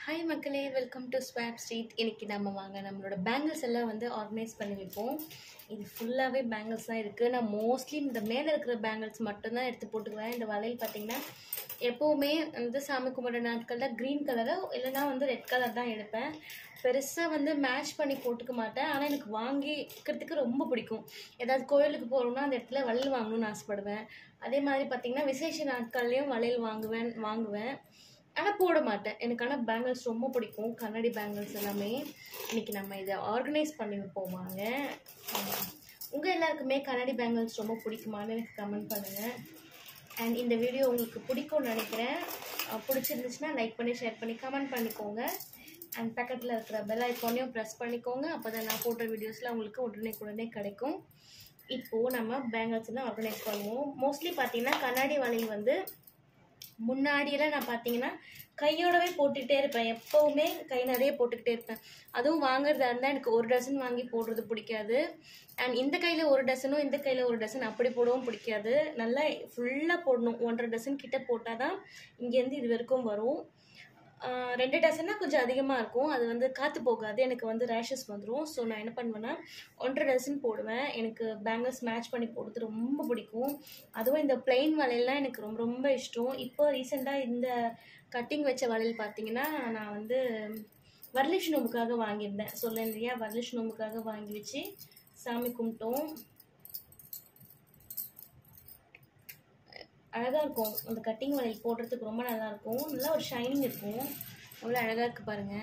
Hi மக்களே welcome to swap street இன்னைக்கு நம்ம வாங்க நம்மளோட பேங்கிள்ஸ் எல்லாம் வந்து ஆர்கனைஸ் பண்ணி வைப்போம் இது ஃபுல்லாகவே பேங்கிள்ஸ் தான் இருக்குது நான் மோஸ்ட்லி இந்த மேலே இருக்கிற பேங்கிள்ஸ் மட்டும்தான் எடுத்து போட்டுக்குவேன் இந்த வளையல் பார்த்தீங்கன்னா எப்போவுமே வந்து சாமி கும்பிட்ற நாட்களில் க்ரீன் கலரோ இல்லைனா வந்து ரெட் கலர் தான் எடுப்பேன் பெருசாக வந்து மேட்ச் பண்ணி போட்டுக்க மாட்டேன் ஆனால் எனக்கு வாங்கிக்கிறதுக்கு ரொம்ப பிடிக்கும் ஏதாவது கோயிலுக்கு போகிறோம்னா அந்த இடத்துல வளையல் வாங்கணும்னு ஆசைப்படுவேன் அதே மாதிரி பார்த்திங்கன்னா விசேஷ நாட்கள்லேயும் வளையல் வாங்குவேன் வாங்குவேன் ஆனால் போட மாட்டேன் எனக்கு ஆனால் பேங்கிள்ஸ் ரொம்ப பிடிக்கும் கண்ணாடி பேங்கிள்ஸ் எல்லாமே இன்னைக்கு நம்ம இதை ஆர்கனைஸ் பண்ணி வைப்போம் வாங்க உங்கள் எல்லாருக்குமே கண்ணாடி பேங்கிள்ஸ் ரொம்ப பிடிக்குமான்னு எனக்கு கமெண்ட் பண்ணுங்கள் அண்ட் இந்த வீடியோ உங்களுக்கு பிடிக்கும்னு நினைக்கிறேன் அஹ் பிடிச்சிருந்துச்சுன்னா லைக் பண்ணி ஷேர் பண்ணி கமெண்ட் பண்ணிக்கோங்க அண்ட் பக்கத்தில் இருக்கிற பெல் ஐக்கானையும் ப்ரெஸ் பண்ணிக்கோங்க அப்போ தான் நான் போட்ட வீடியோஸ்லாம் உங்களுக்கு உடனே உடனே கிடைக்கும் இப்போது நம்ம பேங்கிள்ஸ் எல்லாம் ஆர்கனைஸ் பண்ணுவோம் மோஸ்ட்லி பார்த்தீங்கன்னா கண்ணாடி வளையல் வந்து முன்னாடியெல்லாம் நான் பார்த்தீங்கன்னா கையோடவே போட்டுக்கிட்டே இருப்பேன் எப்போவுமே கை நிறைய போட்டுக்கிட்டே இருப்பேன் அதுவும் வாங்குறதா இருந்தால் எனக்கு ஒரு டசன் வாங்கி போடுறது பிடிக்காது அண்ட் இந்த கையில் ஒரு டசனும் இந்த கையில் ஒரு டசன் அப்படி போடவும் பிடிக்காது நல்லா ஃபுல்லாக போடணும் ஒன்றரை டசன் கிட்ட போட்டால் தான் இங்கேருந்து இது வரைக்கும் வரும் ஆஹ் ரெண்டு டசன்னா கொஞ்சம் அதிகமாக இருக்கும் அது வந்து காற்று போகாது எனக்கு வந்து ரேஷஸ் வந்துடும் ஸோ நான் என்ன பண்ணுவேன்னா ஒன்றரை டசன் போடுவேன் எனக்கு பேங்கிள்ஸ் மேட்ச் பண்ணி போடுறது ரொம்ப பிடிக்கும் அதுவும் இந்த பிளெயின் வளையல்லாம் எனக்கு ரொம்ப ரொம்ப இஷ்டம் இப்போ ரீசெண்டாக இந்த கட்டிங் வச்ச வளையல் பார்த்தீங்கன்னா நான் வந்து வரலட்சுமி நோம்புக்காக வாங்கியிருந்தேன் சொல்லேன் இல்லையா வரலட்சுமி நோம்புக்காக வாங்கி வச்சு சாமி கும்பிட்டோம் அழகாக இருக்கும் அந்த கட்டிங் வளையல் போடுறதுக்கு ரொம்ப நல்லா இருக்கும் நல்லா ஒரு ஷைனிங் இருக்கும் அவ்வளோ அழகாக இருக்கு பாருங்க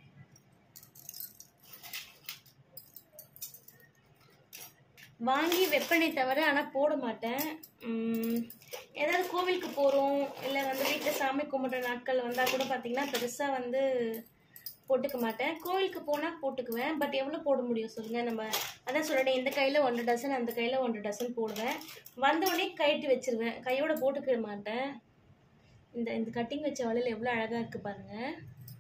வாங்கி வெப்பனை தவிர ஆனால் போட மாட்டேன் உம், ஏதாவது கோவிலுக்கு போகிறோம் இல்லை வந்து வீட்டில் சாமி கும்பிட்ற நாட்கள் வந்தால் கூட பார்த்தீங்கன்னா பெருசாக வந்து போட்டுக்க மாட்டேன் கோவிலுக்கு போனால் போட்டுக்குவேன் பட் எவ்வளோ போட முடியும் சொல்லுங்கள் நம்ம அதான் சொல்லிட்டேன் இந்த கையில் ஒன்றரை டசன் அந்த கையில் ஒன்றரை டசன் போடுவேன் வந்த உடனே கழட்டி வச்சிருவேன் கையோட போட்டுக்க மாட்டேன் இந்த இந்த கட்டிங் வச்ச வளையல் எவ்வளோ அழகாக இருக்குது பாருங்கள்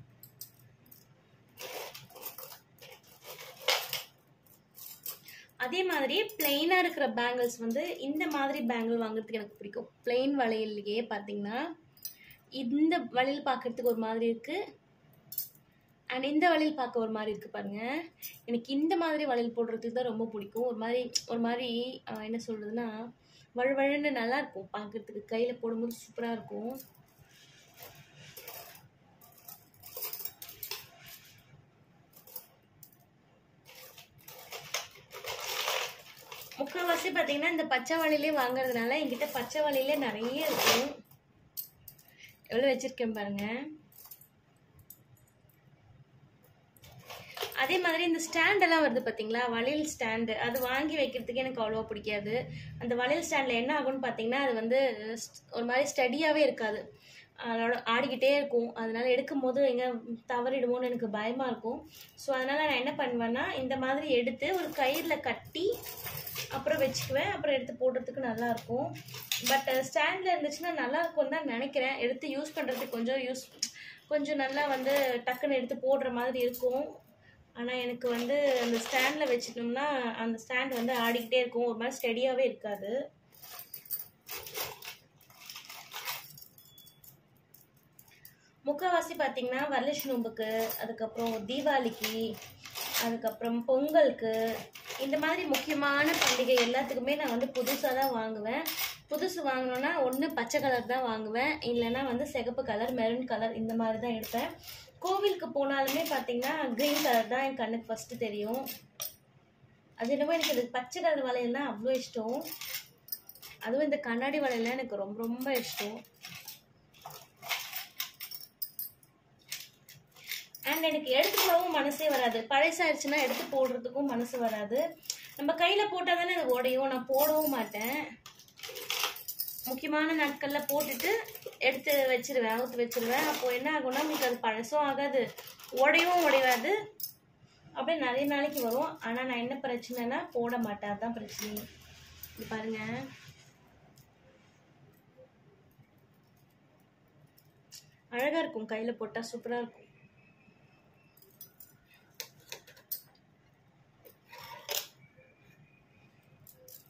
அதே மாதிரி பிளெயினாக இருக்கிற பேங்கிள்ஸ் வந்து இந்த மாதிரி பேங்கிள் வாங்குறதுக்கு எனக்கு பிடிக்கும் பிளெயின் வளையல்லையே பார்த்தீங்கன்னா இந்த வளையல் பார்க்கறதுக்கு ஒரு மாதிரி இருக்குது அண்ட் இந்த வளையல் பார்க்க ஒரு மாதிரி இருக்குது பாருங்க எனக்கு இந்த மாதிரி வளையல் போடுறதுக்கு தான் ரொம்ப பிடிக்கும் ஒரு மாதிரி ஒரு மாதிரி ஆஹ், என்ன சொல்கிறதுனா வழுவழுன்னு நல்லா இருக்கும் பார்க்கறதுக்கு கையில் போடும்போது சூப்பராக இருக்கும் முக்கால்வாசி பார்த்தீங்கன்னா இந்த பச்சை வளையிலே வாங்குறதுனால என்கிட்ட பச்சை வளையிலே நிறைய இருக்கும் எவ்வளோ வச்சுருக்கேன் பாருங்க அதே மாதிரி இந்த ஸ்டாண்டெல்லாம் வருது பார்த்தீங்களா வளையல் ஸ்டாண்டு அது வாங்கி வைக்கிறதுக்கு எனக்கு அவ்வளோவா பிடிக்காது அந்த வளையல் ஸ்டாண்டில் என்ன ஆகும்னு பார்த்தீங்கன்னா அது வந்து st- ஒரு மாதிரி ஸ்டடியாகவே இருக்காது அதோட ஆடிக்கிட்டே இருக்கும் அதனால எடுக்கும் போது எங்கே தவறிடுமோன்னு எனக்கு பயமாக இருக்கும் ஸோ அதனால் நான் என்ன பண்ணுவேன்னா இந்த மாதிரி எடுத்து ஒரு கயிறில் கட்டி அப்புறம் வச்சுக்குவேன் அப்புறம் எடுத்து போடுறதுக்கு நல்லா இருக்கும் பட் ஸ்டாண்டில் இருந்துச்சுன்னா நல்லா இருக்கும் தான் நினைக்கிறேன் எடுத்து யூஸ் பண்ணுறதுக்கு கொஞ்சம் யூஸ் கொஞ்சம் நல்லா வந்து டக்குன்னு எடுத்து போடுற மாதிரி இருக்கும் ஆனால் எனக்கு வந்து அந்த ஸ்டாண்டில் வச்சிட்டோம்னா அந்த ஸ்டாண்ட் வந்து ஆடிக்கிட்டே இருக்கும் ஒரு மாதிரி ஸ்டெடியாகவே இருக்காது முக்கால்வாசி பார்த்தீங்கன்னா வரலட்சுமி நோம்புக்கு அதுக்கப்புறம் தீபாவளிக்கு அதுக்கப்புறம் பொங்கலுக்கு இந்த மாதிரி முக்கியமான பண்டிகை எல்லாத்துக்குமே நான் வந்து புதுசாக தான் வாங்குவேன் புதுசு வாங்கணுன்னா ஒன்று பச்சை கலர் தான் வாங்குவேன் இல்லைன்னா வந்து சிகப்பு கலர் மெரூன் கலர் இந்த மாதிரி தான் எடுப்பேன் கோவிலுக்கு போனாலுமே பார்த்தீங்கன்னா க்ரீன் கலர் தான் என் கண்ணுக்கு ஃபஸ்ட்டு தெரியும் அது என்னமோ எனக்கு இது பச்சை கலர் வளையல்னா அவ்வளோ இஷ்டம் அதுவும் இந்த கண்ணாடி வளையல்லாம் எனக்கு ரொம்ப ரொம்ப இஷ்டம் அண்ட் எனக்கு எடுத்து போடவும் மனசே வராது பழசாயிருச்சுன்னா எடுத்து போடுறதுக்கும் மனசு வராது நம்ம கையில் போட்டால் தானே அது உடையும் நான் போடவும் மாட்டேன் முக்கியமான நாட்களில் போட்டுட்டு எடுத்து வச்சிருவேன் அவுத்து வச்சிருவேன் அப்போ என்ன ஆகும்னா உங்களுக்கு அது பழசும் ஆகாது உடையவும் உடையாது அப்படியே நிறைய நாளைக்கு வரும் ஆனால் நான் என்ன பிரச்சனைனா போட மாட்டேன் அதுதான் பிரச்சனை இது பாருங்க அழகாக இருக்கும் கையில் போட்டால் சூப்பராக இருக்கும்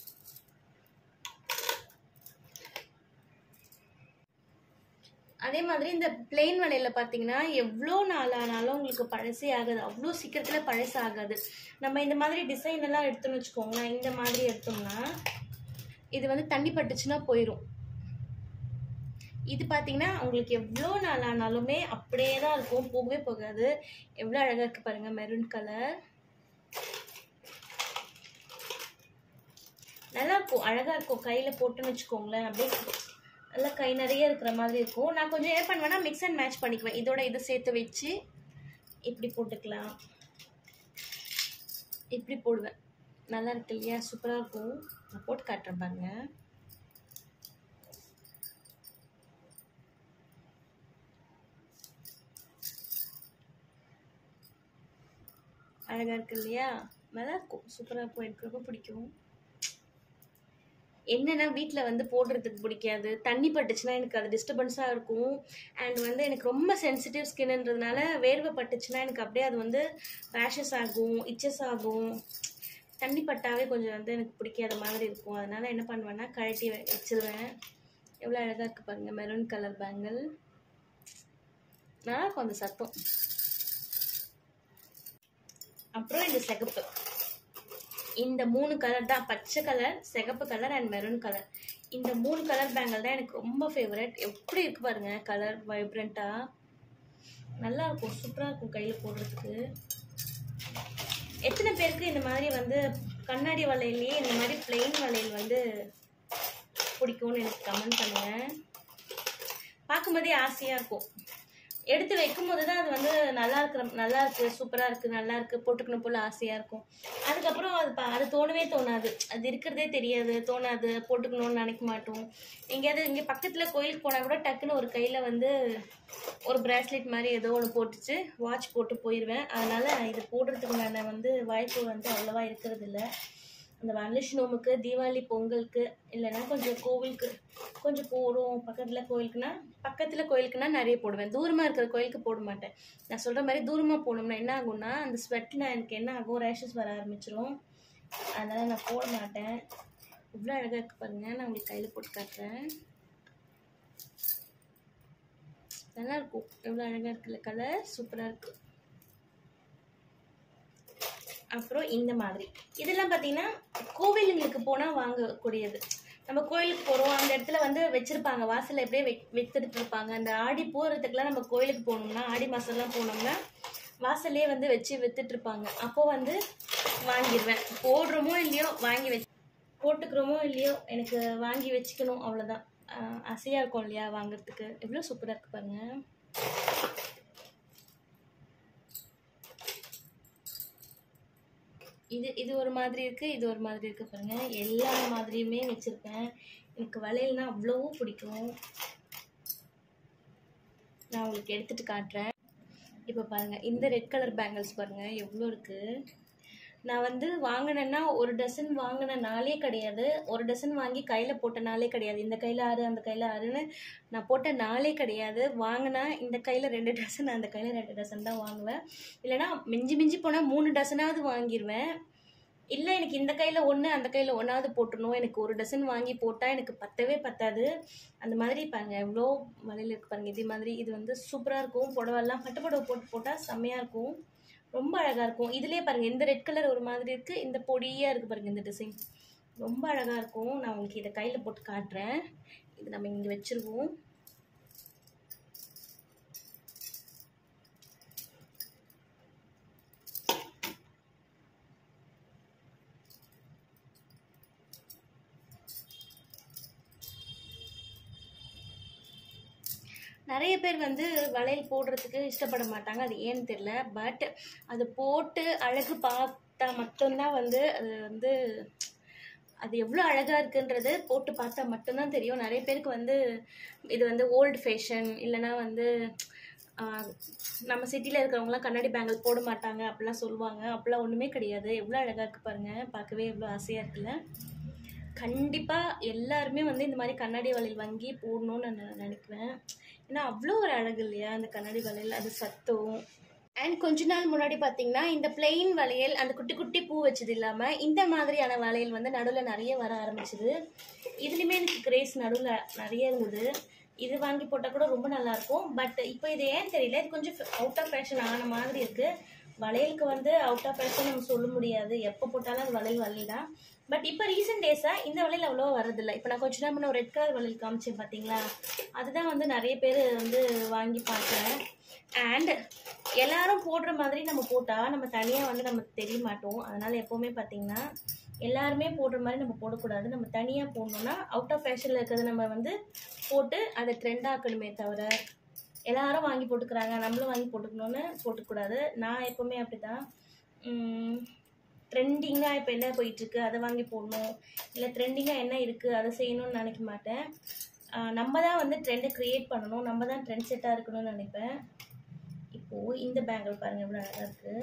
அதே மாதிரி மாதிரி இந்த பிளெயின் வளையல பார்த்தீங்கன்னா எவ்வளோ நாள் ஆனாலும் உங்களுக்கு பழசே ஆகாது அவ்வளோ சீக்கிரத்தில் பழசு ஆகாது நம்ம இந்த மாதிரி டிசைன் எல்லாம் எடுத்தோம்னு வச்சுக்கோங்களேன் இந்த மாதிரி எடுத்தோம்னா இது வந்து தண்ணி பட்டுச்சுன்னா போயிடும் இது பார்த்தீங்கன்னா உங்களுக்கு எவ்வளோ நாள் ஆனாலுமே அப்படியே தான் இருக்கும் போகவே போகாது எவ்வளோ அழகாக இருக்கு பாருங்க மெரூன் கலர் நல்லா இருக்கும் அழகாக இருக்கும் கையில் போட்டுன்னு வச்சுக்கோங்களேன் அப்படியே நல்லா கை நிறைய இருக்கிற மாதிரி இருக்கும் நான் கொஞ்சம் என்ன பண்ணுவேன்னா மிக்ஸ் அண்ட் மேட்ச் பண்ணிக்குவேன் இதோட இதை சேர்த்து வச்சு இப்படி போட்டுக்கலாம் இப்படி போடுவேன் நல்லா இருக்கு இல்லையா சூப்பராக இருக்கும் நான் போட்டு காட்டுறேன் பாருங்க அழகாக இருக்கு இல்லையா நல்லா இருக்கும் சூப்பராக இருக்கும் எனக்கு ரொம்ப பிடிக்கும் என்னன்னா வீட்டில் வந்து போடுறதுக்கு பிடிக்காது தண்ணி பட்டுச்சுன்னா எனக்கு அது டிஸ்டர்பன்ஸாக இருக்கும் அண்ட் வந்து எனக்கு ரொம்ப சென்சிட்டிவ் ஸ்கின்ன்றதுனால வேர்வை பட்டுச்சுன்னா எனக்கு அப்படியே அது வந்து ரேஷஸ் ஆகும் இச்சஸ் ஆகும் தண்ணி பட்டாவே கொஞ்சம் வந்து எனக்கு பிடிக்காத மாதிரி இருக்கும் அதனால என்ன பண்ணுவேன்னா கழட்டி வெ- வச்சிருவேன் எவ்வளோ அழகாக இருக்கு பாருங்க மெரூன் கலர் பேங்கிள் நல்லா இருக்கும் அந்த சத்தம் அப்புறம் இந்த சிகப்பு இந்த மூணு கலர் தான் பச்சை கலர் சிகப்பு கலர் அண்ட் மெரூன் கலர் இந்த மூணு கலர் பேங்கிள் தான் எனக்கு ரொம்ப ஃபேவரட் எப்படி இருக்கு பாருங்க கலர் வைப்ரண்ட்டாக நல்லா இருக்கும் சூப்பராக இருக்கும் கையில் போடுறதுக்கு எத்தனை பேருக்கு இந்த மாதிரி வந்து கண்ணாடி வளையல்லையே இந்த மாதிரி பிளெயின் வளையல் வந்து பிடிக்கும்னு எனக்கு கமெண்ட் பண்ணுங்க பார்க்கும்போதே ஆசையாக இருக்கும் எடுத்து வைக்கும்போது தான் அது வந்து நல்லா இருக்கிற நல்லா இருக்கு சூப்பராக இருக்கு நல்லா இருக்கு போட்டுக்கணும் போல ஆசையாக இருக்கும் அதுக்கப்புறம் அது ப- அது தோணவே தோணாது அது இருக்கிறதே தெரியாது தோணாது போட்டுக்கணும்னு நினைக்க மாட்டோம் எங்கேயாவது இங்கே பக்கத்தில் கோயிலுக்கு போனால் கூட டக்குன்னு ஒரு கையில் வந்து ஒரு பிரேஸ்லெட் மாதிரி ஏதோ ஒன்று போட்டுச்சு வாட்ச் போட்டு போயிடுவேன் அதனால இது போடுறதுக்கு நான் வந்து வாய்ப்பு வந்து அவ்வளோவா இருக்கிறது இல்ல அந்த வரலட்சுமி நோம்புக்கு தீபாவளி பொங்கலுக்கு இல்லைன்னா கொஞ்சம் கோவிலுக்கு கொஞ்சம் போடும் பக்கத்தில் கோயிலுக்குனா பக்கத்தில் கோயிலுக்குனா நிறைய போடுவேன் தூரமாக இருக்கிற கோயிலுக்கு போட மாட்டேன் நான் சொல்கிற மாதிரி தூரமாக போனோம்னா என்ன ஆகும்னா அந்த ஸ்வெட்டில் எனக்கு என்ன ஆகும் ரேஷஸ் வர ஆரம்பிச்சிரும் அதனால் நான் போட மாட்டேன் இவ்வளோ அழகாக இருக்கு பாருங்க நான் உங்களுக்கு கையில் போட்டு காட்டுறேன் நல்லா இருக்கும் எவ்வளோ அழகாக இருக்குல்ல கலர் சூப்பராக இருக்கு அப்புறம் இந்த மாதிரி இதெல்லாம் பார்த்தீங்கன்னா கோவிலுங்களுக்கு போனால் வாங்கக்கூடியது நம்ம கோயிலுக்கு போகிறோம் அந்த இடத்துல வந்து வச்சுருப்பாங்க வாசலில் எப்படியே வெ வித்துட்டு இருப்பாங்க அந்த ஆடி போகிறதுக்குலாம் நம்ம கோயிலுக்கு போனோம்னா ஆடி மாதம்லாம் போனோம்னா வாசல்லே வந்து வச்சு வித்துட்டு இருப்பாங்க அப்போ வந்து வாங்கிடுவேன் போடுறோமோ இல்லையோ வாங்கி வச்சு போட்டுக்கிறோமோ இல்லையோ எனக்கு வாங்கி வச்சுக்கணும் அவ்வளோதான் ஆசையாக இருக்கும் இல்லையா வாங்குறதுக்கு எவ்வளோ சூப்பராக இருக்கு பாருங்க இது இது ஒரு மாதிரி இருக்கு இது ஒரு மாதிரி இருக்கு பாருங்க எல்லா மாதிரியுமே வச்சிருக்கேன் எனக்கு வளையல்னா அவ்வளோ பிடிக்கும் நான் உங்களுக்கு எடுத்துட்டு காட்டுறேன் இப்போ பாருங்க இந்த ரெட் கலர் பேங்கிள்ஸ் பாருங்க எவ்வளோ இருக்கு நான் வந்து வாங்கினேன்னா ஒரு டசன் வாங்கின நாளே கிடையாது ஒரு டசன் வாங்கி கையில் போட்ட நாளே கிடையாது இந்த கையில் ஆறு அந்த கையில் ஆறுன்னு நான் போட்ட நாளே கிடையாது வாங்கினா இந்த கையில் ரெண்டு டசன் அந்த கையில் ரெண்டு டசன் தான் வாங்குவேன் இல்லைன்னா மிஞ்சி மிஞ்சி போனால் மூணு டசனாவது வாங்கிடுவேன் இல்லை எனக்கு இந்த கையில் ஒன்று அந்த கையில் ஒன்றாவது போட்டுடணும் எனக்கு ஒரு டசன் வாங்கி போட்டால் எனக்கு பத்தவே பத்தாது அந்த மாதிரி பாருங்க எவ்வளோ வலையில் இருக்கு பாருங்க இதே மாதிரி இது வந்து சூப்பராக இருக்கும் புடவெல்லாம் பட்டு புடவை போட்டு போட்டால் செம்மையாக இருக்கும் ரொம்ப அழகாக இருக்கும் இதுலேயே பாருங்க இந்த ரெட் கலர் ஒரு மாதிரி இருக்குது இந்த பொடியாக இருக்குது பாருங்க இந்த டிசைன் ரொம்ப அழகாக இருக்கும் நான் உங்களுக்கு இதை கையில் போட்டு காட்டுறேன் இது நம்ம இங்கே வச்சுருவோம் நிறைய பேர் வந்து வளையல் போடுறதுக்கு இஷ்டப்பட மாட்டாங்க அது ஏன்னு தெரியல பட் அது போட்டு அழகு பார்த்தா மட்டும்தான் வந்து அது வந்து அது எவ்வளோ அழகாக இருக்குன்றது போட்டு பார்த்தா மட்டும்தான் தெரியும் நிறைய பேருக்கு வந்து இது வந்து ஓல்டு ஃபேஷன் இல்லைன்னா வந்து ஆஹ், நம்ம சிட்டியில் இருக்கிறவங்களாம் கண்ணாடி பேங்கிள் போட மாட்டாங்க அப்படிலாம் சொல்லுவாங்க அப்படிலாம் ஒன்றுமே கிடையாது எவ்வளோ அழகாக இருக்கு பாருங்க பார்க்கவே எவ்வளோ ஆசையாக இருக்குல்ல கண்டிப்பாக எல்லாருமே வந்து இந்த மாதிரி கண்ணாடி வளையல் வாங்கி போடணும்னு நான் நினைக்குவேன் ஏன்னா அவ்வளோ ஒரு அழகு இல்லையா அந்த கண்ணாடி வளையல் அது சத்தம் அண்ட் கொஞ்ச நாள் முன்னாடி பார்த்தீங்கன்னா இந்த பிளெயின் வளையல் அந்த குட்டி குட்டி பூ வச்சது இல்லாமல் இந்த மாதிரியான வளையல் வந்து நடுவில் நிறைய வர ஆரம்பிச்சது இதுலேயுமே எனக்கு கிரேஸ் நடுவில் நிறைய இருந்தது இது வாங்கி போட்டால் கூட ரொம்ப நல்லாயிருக்கும் பட் இப்போ இது ஏன் தெரியல இது கொஞ்சம் அவுட் ஆஃப் ஃபேஷன் ஆன மாதிரி இருக்குது வளையலுக்கு வந்து அவுட் ஆஃப் ஃபேஷன் நம்ம சொல்ல முடியாது எப்போ போட்டாலும் அது வளையல் வளையல் தான் பட் இப்போ ரீசெண்ட் டேஸாக இந்த வளையல் அவ்வளோவா வரதில்லை இப்போ நான் கொஞ்ச நேரம் முன்ன ஒரு ரெட் கலர் வளையல் காமிச்சேன் பார்த்தீங்களா அதுதான் வந்து நிறைய பேர் வந்து வாங்கி பார்க்குறேன் அண்ட் எல்லாரும் போடுற மாதிரி நம்ம போட்டால் நம்ம தனியாக வந்து நம்ம தெரிய மாட்டோம் அதனால் எப்போவுமே பார்த்தீங்கன்னா எல்லாருமே போடுற மாதிரி நம்ம போடக்கூடாது நம்ம தனியாக போடணும்னா அவுட் ஆஃப் ஃபேஷனில் இருக்கிறத நம்ம வந்து போட்டு அதை ட்ரெண்ட் ஆக்கணுமே தவிர எல்லாரும் வாங்கி போட்டுக்கிறாங்க நம்மளும் வாங்கி போட்டுக்கணும்னு போட்டுக்கூடாது நான் எப்போவுமே அப்படி தான் ட்ரெண்டிங்காக இப்போ என்ன போயிட்டுருக்கு அதை வாங்கி போடணும் இல்லை ட்ரெண்டிங்காக என்ன இருக்குது அதை செய்யணும்னு நினைக்க மாட்டேன் ஆஹ் நம்ம தான் வந்து ட்ரெண்டை க்ரியேட் பண்ணணும் நம்ம தான் ட்ரெண்ட் செட்டாக இருக்கணும்னு நினைப்பேன் இப்போது இந்த பேங்கிள் பாருங்கள் எவ்வளோ அழகாக இருக்குது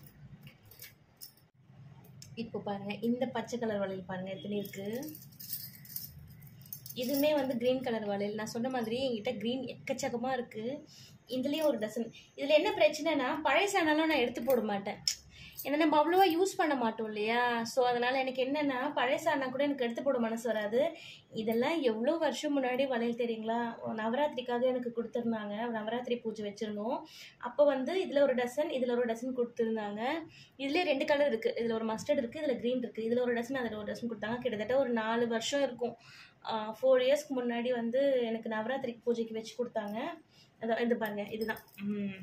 இப்போ பாருங்கள் இந்த பச்சை கலர் வளையல் பாருங்கள் எத்தனை இருக்குது இதுவுமே வந்து க்ரீன் கலர் வளையல் நான் சொன்ன மாதிரி என்கிட்ட க்ரீன் எக்கச்சக்கமாக இருக்குது இதுலேயும் ஒரு டசன் இதில் என்ன பிரச்சனைனா பழசானாலும் நான் எடுத்து போட மாட்டேன் ஏன்னா நம்ம அவ்வளோவா யூஸ் பண்ண மாட்டோம் இல்லையா ஸோ அதனால் எனக்கு என்னென்னா பழசானா கூட எனக்கு எடுத்து போட மனசு வராது இதெல்லாம் எவ்வளோ வருஷம் முன்னாடி வளையல் தெரியுங்களா நவராத்திரிக்காக எனக்கு கொடுத்துருந்தாங்க நவராத்திரி பூஜை வச்சுருந்தோம் அப்போ வந்து இதில் ஒரு டசன் இதில் ஒரு டசன் கொடுத்துருந்தாங்க இதுலேயே ரெண்டு கலர் இருக்குது இதில் ஒரு மஸ்டர்ட் இருக்குது இதில் க்ரீன் இருக்குது இதில் ஒரு டசன் அதில் ஒரு டசன் கொடுத்தாங்க கிட்டத்தட்ட ஒரு நாலு வருஷம் இருக்கும் ஃபோர் இயர்ஸ்க்கு முன்னாடி வந்து எனக்கு நவராத்திரி பூஜைக்கு வச்சு கொடுத்தாங்க அதான் இது பாருங்க இதுதான் ம்.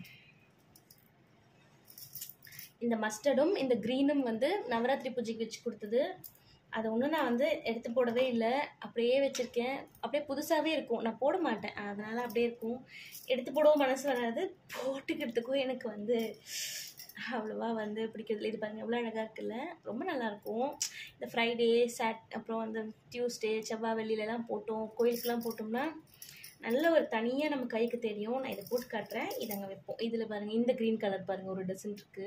இந்த மஸ்டர்டும் இந்த க்ரீனும் வந்து நவராத்திரி பூஜைக்கு வச்சு கொடுத்தது அது ஒன்றும் நான் வந்து எடுத்து போடவே இல்லை அப்படியே வச்சுருக்கேன் அப்படியே புதுசாகவே இருக்கும் நான் போட மாட்டேன் அதனால் அப்படியே இருக்கும் எடுத்து போடவும் மனசு வராது போட்டுக்கிறதுக்கும் எனக்கு வந்து அவ்வளோவா வந்து பிடிக்கிறது இது பாருங்க எவ்வளோ அழகாக இருக்குல்ல ரொம்ப நல்லாயிருக்கும் இந்த ஃப்ரைடே சாட் அப்புறம் வந்து டியூஸ்டே செவ்வாய் வெள்ளிலலாம் போட்டோம் கோயிலுக்கெலாம் போட்டோம்னா நல்ல ஒரு தனியாக நம்ம கைக்கு தெரியும் நான் இதை போட்டு காட்டுறேன் இதை அங்கே வைப்போம் இதில் பாருங்கள் இந்த க்ரீன் கலர் பாருங்கள் ஒரு டசன் இருக்குது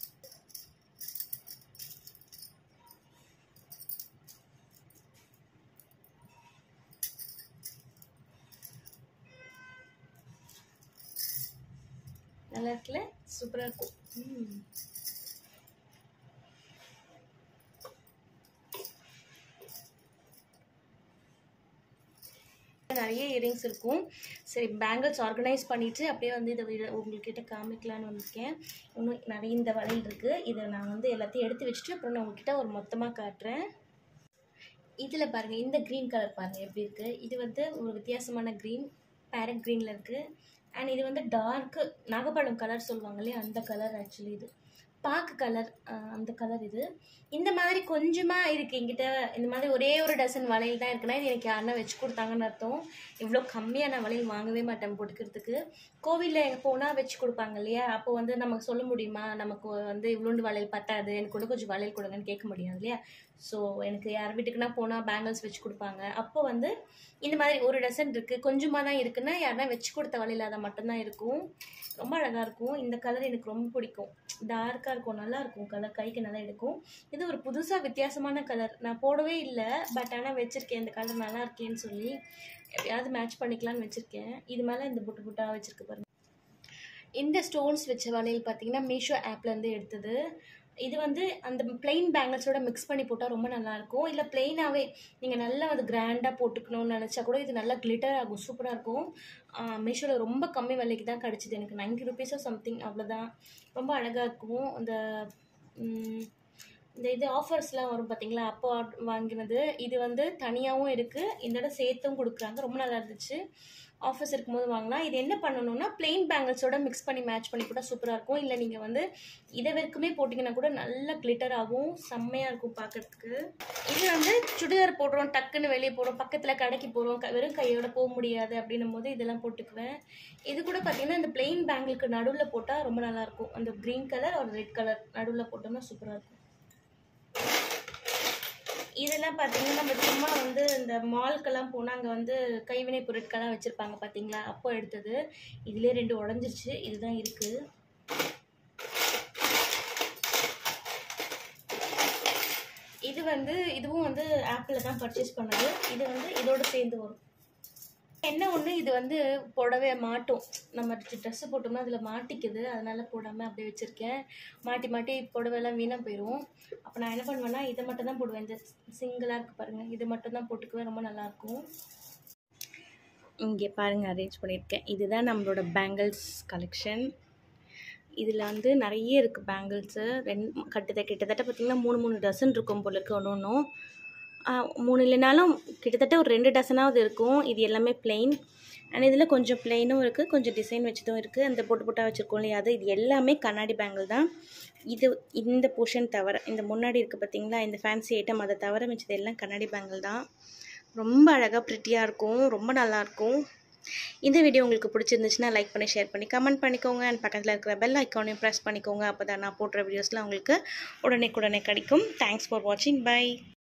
நல்லா இருக்குல்ல சூப்பராக இருக்கும் ம் நிறைய இயரிங்ஸ் இருக்கும் சரி பேங்கிள்ஸ் ஆர்கனைஸ் பண்ணிவிட்டு அப்படியே வந்து இதை வீடு உங்கள்கிட்ட காமிக்கலான்னு வந்திருக்கேன் இன்னும் நிறைய இந்த வளையல் இருக்குது இதை நான் வந்து எல்லாத்தையும் எடுத்து வச்சுட்டு அப்புறம் நான் உங்ககிட்ட ஒரு மொத்தமாக காட்டுறேன் இதில் பாருங்கள் இந்த க்ரீன் கலர் பாருங்கள் எப்படி இருக்குது இது வந்து ஒரு வித்தியாசமான க்ரீன் பேரட் க்ரீனில் இருக்குது அண்ட் இது வந்து டார்க்கு நாகப்பழம் கலர் சொல்லுவாங்க இல்லையா அந்த கலர் ஆக்சுவலி இது பாக்கு கலர் அந்த கலர் இது இந்த மாதிரி கொஞ்சமாக இருக்குது என்கிட்ட இந்த மாதிரி ஒரே ஒரு டசன் வளையல் தான் இருக்குன்னா இது எனக்கு யாருன்னா வச்சு கொடுத்தாங்கன்னு அர்த்தம் இவ்வளோ கம்மியாக நான் வளையல் வாங்கவே மாட்டேன் போட்டுக்கிறதுக்கு கோவிலில் எங்கே போனால் வச்சு கொடுப்பாங்க இல்லையா அப்போ வந்து நமக்கு சொல்ல முடியுமா நமக்கு வந்து இவ்வளோண்டு வளையல் பத்தாது எனக்கு கூட கொஞ்சம் வளையல் கொடுங்கன்னு கேட்க முடியாது இல்லையா ஸோ எனக்கு யார் வீட்டுக்குனா போனால் பேங்கிள்ஸ் வச்சு கொடுப்பாங்க அப்போ வந்து இந்த மாதிரி ஒரு டசன் இருக்குது கொஞ்சமாக தான் இருக்குன்னா யாருன்னா வச்சு கொடுத்த வளையல் அதை மட்டும்தான் இருக்கும் ரொம்ப அழகாக இருக்கும் இந்த கலர் எனக்கு ரொம்ப பிடிக்கும் டார்க்காக இருக்கும் நல்லா இருக்கும் கலர் கைக்கு நல்லா எடுக்கும் இது ஒரு புதுசாக வித்தியாசமான கலர் நான் போடவே இல்லை பட் ஆனால் வச்சுருக்கேன் இந்த கலர் நல்லா இருக்கேன்னு சொல்லி எப்பயாவது மேட்ச் பண்ணிக்கலாம்னு வச்சுருக்கேன் இது மேலே இந்த புட்டு புட்டாக வச்சுருக்கு பாருங்க இந்த ஸ்டோன்ஸ் வச்ச வளையல் பார்த்தீங்கன்னா மீஷோ ஆப்லேருந்து எடுத்தது இது வந்து அந்த பிளெயின் பேங்கிள்ஸோட மிக்ஸ் பண்ணி போட்டால் ரொம்ப நல்லாயிருக்கும் இல்லை பிளெயினாகவே நீங்கள் நல்லா அது கிராண்டாக போட்டுக்கணும்னு நினச்சா கூட இது நல்லா கிளிட்டர் ஆகும் சூப்பராக இருக்கும் மீஷோவில் ரொம்ப கம்மி விலைக்கு தான் கிடச்சிது எனக்கு நைன்ட்டி ருபீஸோ சம்திங் அவ்வளோதான் ரொம்ப அழகாக இருக்கும் அந்த ம், இந்த இது ஆஃபர்ஸ்லாம் வரும் பார்த்தீங்களா அப்போ ஆர்ட்- வாங்கினது இது வந்து தனியாகவும் இருக்குது இதோட சேர்த்தும் கொடுக்குறாங்க ரொம்ப நல்லா இருந்துச்சு ஆஃபர்ஸ் இருக்கும்போது வாங்கலாம் இது என்ன பண்ணணும்னா பிளெயின் பேங்கிள்ஸோட மிக்ஸ் பண்ணி மேட்ச் பண்ணி கூட சூப்பராக இருக்கும் இல்லை நீங்கள் வந்து இதை வரைக்குமே போட்டிங்கன்னா கூட நல்ல கிளிட்டர் ஆகும் செம்மையாக இருக்கும் பார்க்கறதுக்கு இது வந்து சுடிதார் போடுறோம் டக்குன்னு வெளியே போகிறோம் பக்கத்தில் கடைக்கு போகிறோம் க வெறும் கையோட போக முடியாது அப்படின்னும் போது இதெல்லாம் போட்டுக்குவேன் இது கூட பார்த்தீங்கன்னா இந்த பிளெயின் பேங்கிளுக்கு நடுவில் போட்டால் ரொம்ப நல்லாயிருக்கும் அந்த க்ரீன் கலர் ஒரு ரெட் கலர் நடுவில் போட்டோம்னா சூப்பராக இருக்கும் இதெல்லாம் பார்த்தீங்கன்னா நம்ம சும்மா வந்து இந்த மால்க்கெல்லாம் போனால் அங்கே வந்து கைவினை பொருட்கள்லாம் வச்சுருப்பாங்க பார்த்தீங்களா அப்போ எடுத்தது இதுலேயே ரெண்டு உடஞ்சிருச்சு இதுதான் இருக்குது இது வந்து இதுவும் வந்து ஆப்பில் தான் பர்ச்சேஸ் பண்ணது இது வந்து இதோட சேர்ந்து வரும் என்ன ஒன்று இது வந்து போடவே மாட்டோம் நம்ம ட்ரெஸ்ஸு போட்டோம்னா அதில் மாட்டிக்குது அதனால போடாமல் அப்படியே வச்சுருக்கேன் மாட்டி மாட்டி புடவைலாம் வீணாக போயிடும் அப்போ நான் என்ன பண்ணுவேன்னா இதை மட்டும் தான் போடுவேன் இந்த சிங்கிளாக இருக்குது பாருங்கள் இது மட்டும் தான் போட்டுக்குவேன் ரொம்ப நல்லாயிருக்கும் இங்கே பாருங்கள் அரேஞ்ச் பண்ணியிருக்கேன் இதுதான் நம்மளோட பேங்கிள்ஸ் கலெக்ஷன் இதில் வந்து நிறைய இருக்குது பேங்கிள்ஸு ரெண்டு கிட்டத்தட்ட கிட்டத்தட்ட பார்த்திங்கன்னா மூணு மூணு டசன் இருக்கும் போல இருக்கு ஒன்று ஒன்றும் மூணு இல்லைனாலும் கிட்டத்தட்ட ஒரு ரெண்டு டசனாவது இருக்கும் இது எல்லாமே பிளெயின் அண்ட் இதில் கொஞ்சம் பிளெயினும் இருக்குது கொஞ்சம் டிசைன் வச்சதும் இருக்குது அந்த பொட்டு பொட்டாக வச்சுருக்கோம் இல்லையா அது இது எல்லாமே கண்ணாடி பேங்கிள் தான் இது இந்த போர்ஷன் தவிர இந்த முன்னாடி இருக்குது பார்த்தீங்களா இந்த ஃபேன்சி ஐட்டம் அதை தவிர மிச்சது எல்லாம் கண்ணாடி பேங்கிள் தான் ரொம்ப அழகாக ப்ரிட்டியாக இருக்கும் ரொம்ப நல்லாயிருக்கும் இந்த வீடியோ உங்களுக்கு பிடிச்சிருந்துச்சுன்னா லைக் பண்ணி ஷேர் பண்ணி கமெண்ட் பண்ணிக்கோங்க அண்ட் பக்கத்தில் இருக்கிற பெல் ஐக்கானையும் ப்ரெஸ் பண்ணிக்கோங்க அப்போ தான் நான் போடுற வீடியோஸ்லாம் உங்களுக்கு உடனே உடனே கிடைக்கும் தேங்க்ஸ் ஃபார் வாட்சிங் பை